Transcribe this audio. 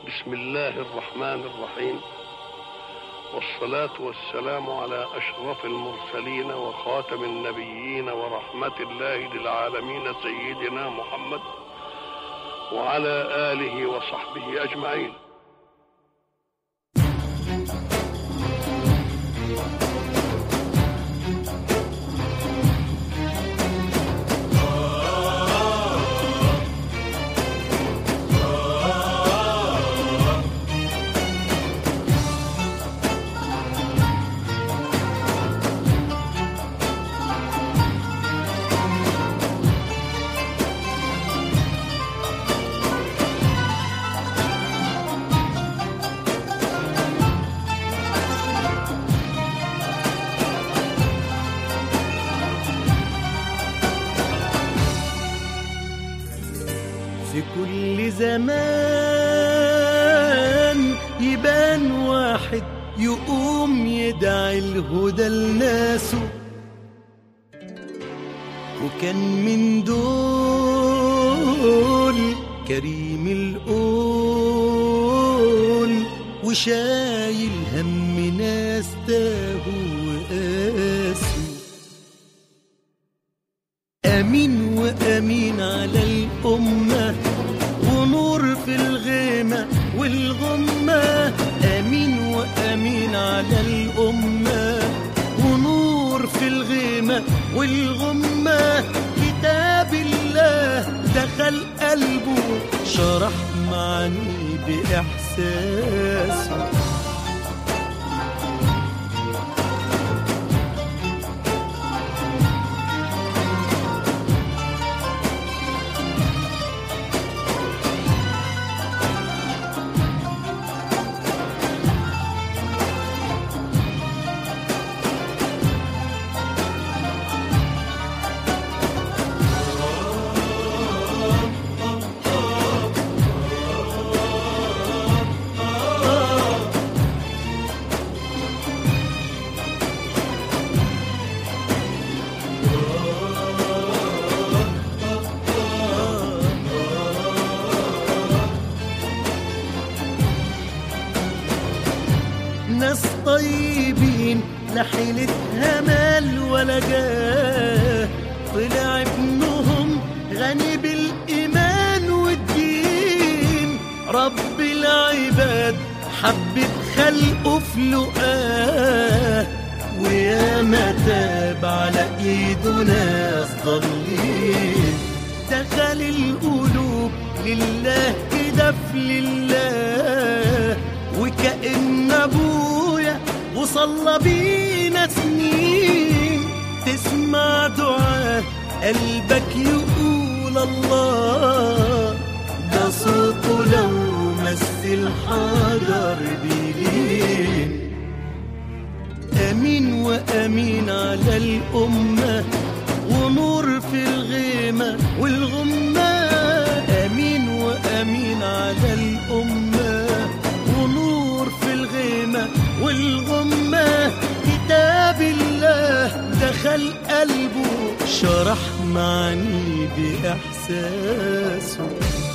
بسم الله الرحمن الرحيم والصلاة والسلام على أشرف المرسلين وخاتم النبيين ورحمة الله للعالمين سيدنا محمد وعلى آله وصحبه أجمعين في كل زمان يبان واحد يقوم يدعي الهدى لناسه وكان من دول كريم القول وشايل هم ناس تاهوا وقاسوا أمين وأمين على الأمة ونور في الغيمة والغمة أمين وأمين على الأمة ونور في الغيمة والغمة كتاب الله دخل قلبه شرح معاني بإحساسه ناس طيبين لا حيلتها مال ولا جاه طلع ابنهم غني بالإيمان والدين رب العباد حبب خلقه في لقاه ويا ما تاب على ايده ناس ضالين دخل القلوب لله كده في لله وكأن ابويا وصلى بينا سنين تسمع دعاء قلبك يقول الله ده صوته لو مثل حجر بيلين أمين وأمين على الأمة ونور في الغيمة والغمة أمين وأمين على الأمة ونور في الغيمة والغمة كتاب الله دخل قلبه شرح معاني بإحساسه